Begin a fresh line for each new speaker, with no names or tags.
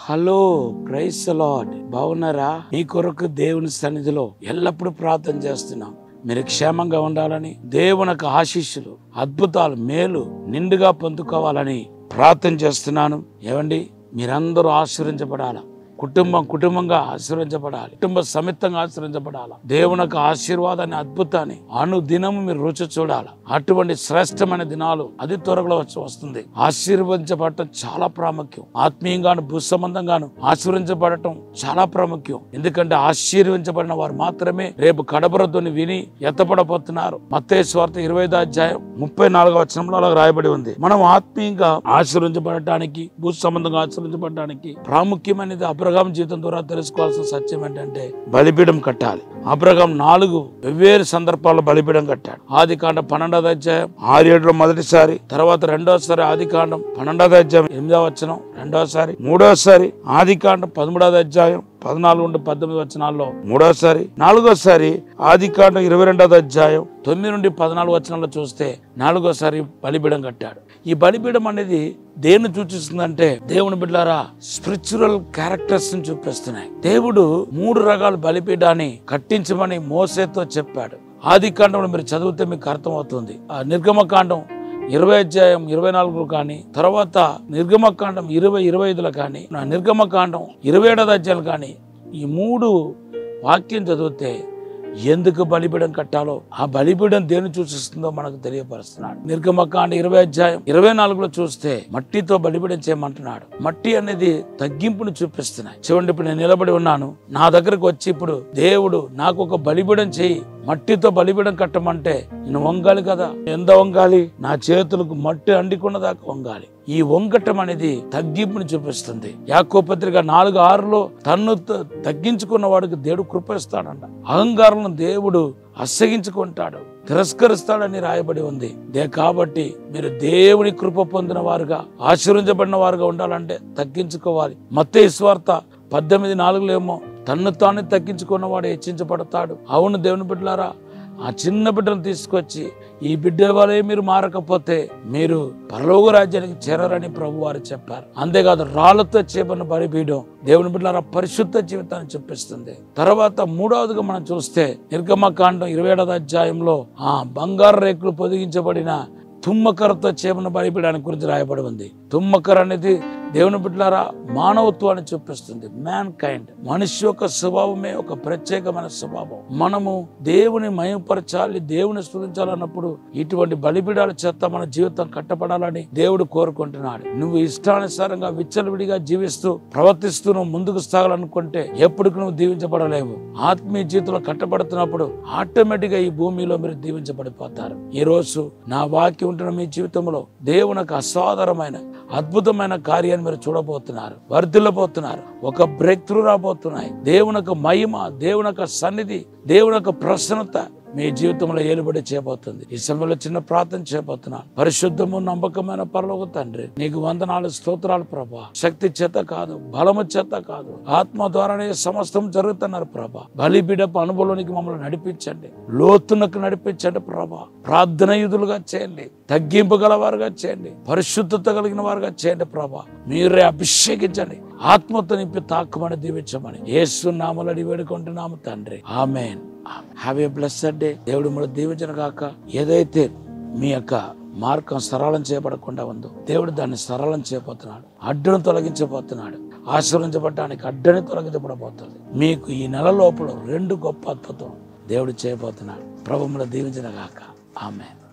hello price lord బాగున్నారా మీ కొరకు దేవుని సన్నిధిలో ఎల్లప్పుడూ ప్రార్థన చేస్తున్నాం మీరు క్షేమంగా ఉండాలని దేవునికి ఆశీస్సులు అద్భుతాలు మేలు నిండుగా పొందుకోవాలని ప్రార్థన చేస్తున్నాను ఏమండి మీరందరూ ఆశీర్వించబడాల కుటుంబం కుటుంబంగా ఆశీర్వించబడాలి కుటుంబ సమితంగా ఆశీర్వించబడాలి దేవునికి ఆశీర్వాదాన్ని అద్భుతాన్ని అను దినము మీరు రుచి చూడాలి అటువంటి శ్రేష్టమైన దినాలు అది త్వరలో వచ్చి వస్తుంది ఆశీర్వదించబడటం చాలా ప్రాముఖ్యం ఆత్మీయంగాను భూ సంబంధంగాను ఆశీర్వించబడటం చాలా ప్రాముఖ్యం ఎందుకంటే ఆశీర్వించబడిన వారు మాత్రమే రేపు కడబరద్దుని విని ఎత్తపడబోతున్నారు మత్తే స్వార్థ ఇరవై అధ్యాయం ముప్పై నాలుగవ వచనంలో అలా రాయబడి ఉంది మనం ఆత్మీయంగా ఆశీర్వించబడటానికి భూ సంబంధంగా ఆశీర్వించబడటానికి ప్రాముఖ్యమైనది అబ్రహాం జీవితం ద్వారా తెలుసుకోవాల్సిన సత్యం ఏంటంటే బలిపీఠం కట్టాలి అబ్రహాం నాలుగు వెవ్వేరు సందర్భాల్లో బలిపీఠం కట్టాడు ఆది కాండం పన్నెండవ అధ్యాయం ఆరు ఏడులో మొదటిసారి తర్వాత రెండోసారి ఆది కాండం పన్నెండవ అధ్యాయం ఎనిమిదవ వచనం రెండోసారి మూడోసారి ఆది కాండం పదమూడవ అధ్యాయం పద్నాలుగు నుండి పద్దెనిమిది వచనాల్లో మూడోసారి నాలుగోసారి ఆది కాండం ఇరవై రెండవ అధ్యాయం తొమ్మిది నుండి పద్నాలుగు వచనాల్లో చూస్తే నాలుగోసారి బలిపీఠం కట్టాడు ఈ బలిపీఠం అనేది దేన్ని సూచిస్తుందంటే దేవుని బిడ్డారా స్పిరిచువల్ క్యారెక్టర్స్ ని చూపిస్తున్నాయి దేవుడు మూడు రకాల బలిపీఠాన్ని కట్టించమని మోసేతో చెప్పాడు ఆది కాండంలో మీరు చదివితే మీకు అర్థమవుతుంది ఆ నిర్గమకాండం ఇరవై అధ్యాయం ఇరవై నాలుగులో కానీ తర్వాత నిర్గమకాండం ఇరవై ఇరవై ఐదులో కానీ నా నిర్గమకాండం ఇరవై ఏడవ అధ్యాయులు కానీ ఈ మూడు వాక్యం చదివితే ఎందుకు బలిపీఠం కట్టాలో ఆ బలిపీఠం దేని సూచిస్తుందో మనకు తెలియపరుస్తున్నాడు నిర్గమకాండ ఇరవై అధ్యాయం ఇరవై నాలుగులో చూస్తే మట్టితో బలిపీఠం చేయమంటున్నాడు మట్టి అనేది తగ్గింపును చూపిస్తున్నాయి చూడండి ఇప్పుడు నేను నిలబడి ఉన్నాను నా దగ్గరకు వచ్చి ఇప్పుడు దేవుడు నాకు ఒక బలిపీఠం చేయి మట్టితో బలిపీఠం కట్టమంటే నేను వంగాలి కదా ఎంత వంగాలి నా చేతులకు మట్టి అండికున్న దాకా వంగాలి ఈ వంగటం అనేది తగ్గింపుని చూపిస్తుంది యాకో పత్రిక నాలుగు ఆరులో తన్ను త- తగ్గించుకున్న వాడికి దేవుడు కృపిస్తాడంట అహంకారం దేవుడు అసగించుకుంటాడు తిరస్కరిస్తాడని రాయబడి ఉంది దే కాబట్టి మీరు దేవుని కృప పొందిన వారుగా ఆశీర్వించబడిన వారుగా ఉండాలంటే తగ్గించుకోవాలి మత్తే స్వార్థ పద్దెనిమిది నాలుగులో ఏమో తన్ను తాను తగ్గించుకున్నవాడు హెచ్చించబడతాడు అవును దేవుని బిడ్డలారా ఆ చిన్న బిడ్డను తీసుకొచ్చి ఈ బిడ్డ వలె మీరు మారకపోతే మీరు పరలోక రాజ్యానికి చేరరని ప్రభు వారు చెప్పారు అంతేకాదు రాళ్లతో చేపన్న బలిపీయడం దేవుని బిడ్డలారా పరిశుద్ధ జీవితాన్ని చూపిస్తుంది తర్వాత మూడవదిగా మనం చూస్తే నిర్గమకాండం ఇరవై ఏడవ అధ్యాయంలో ఆ బంగారు రేకులు పొదిగించబడిన తుమ్మకరతో చేపన బలిపీయడానికి గురించి రాయబడి ఉంది తుమ్మకర అనేది దేవుని బిడ్డలారా మానవత్వాన్ని చూపిస్తుంది మ్యాన్ కైండ్ మనిషి యొక్క స్వభావమే ఒక ప్రత్యేకమైన స్వభావం మనము దేవుని మయపరచాలి దేవుని స్థుతించాలన్నప్పుడు ఇటువంటి బలిపీడాల చేత మన జీవితం కట్టబడాలని దేవుడు కోరుకుంటున్నాడు నువ్వు ఇష్టానుసారంగా విచ్చలవిడిగా జీవిస్తూ ప్రవర్తిస్తూ నువ్వు ముందుకు సాగాలనుకుంటే ఎప్పటికి నువ్వు దీవించబడలేవు ఆత్మీయ జీవితంలో కట్టబడుతున్నప్పుడు ఆటోమేటిక్ గా ఈ భూమిలో మీరు దీవించబడిపోతారు ఈ రోజు నా వాక్యం ఉంటున్న మీ జీవితంలో దేవునికి అసాధారమైన అద్భుతమైన కార్యాన్ని మీరు చూడబోతున్నారు వర్ధిల్లబోతున్నారు ఒక బ్రేక్ త్రూ రాబోతున్నాయి దేవునకు మహిమ దేవునకు సన్నిధి దేవునకు ప్రసన్నత మీ జీవితంలో ఏలుబడి చేయబోతుంది ఈ సమయంలో చిన్న ప్రార్థన చేయబోతున్నాను పరిశుద్ధము నమ్మకమైన పరలోక తండ్రి నీకు వందనాలు స్తోత్రాలు ప్రభా శక్తి చేత కాదు బలము చేత కాదు ఆత్మ ద్వారానే సమస్తం జరుగుతున్నారు ప్రభా బలి బిడప అనుభవంలోనికి మమ్మల్ని నడిపించండి లోతునకు నడిపించండి ప్రభా ప్రార్థన యుధులుగా చేయండి తగ్గింపు గలవారుగా చేయండి పరిశుద్ధత కలిగిన వారుగా చేయండి ప్రభా మీరే అభిషేకించండి ఆత్మతో నింపి తాకమని దీవించమని ఏసు నామలని వేడుకుంటున్నాము తండ్రి amen have a blessed day దేవుడు మనం దీవించిన కాక ఏదైతే మీ యొక్క మార్గం సరళం చేయబడకుండా ఉందో దేవుడు దాన్ని సరళం చేయబోతున్నాడు అడ్డును తొలగించబోతున్నాడు ఆశ్రయించబడటానికి అడ్డని తొలగించబడబోతుంది మీకు ఈ నెల లోపల రెండు గొప్ప అద్భుతం దేవుడు చేయబోతున్నాడు ప్రభుములు దీవించిన గాక ఆమె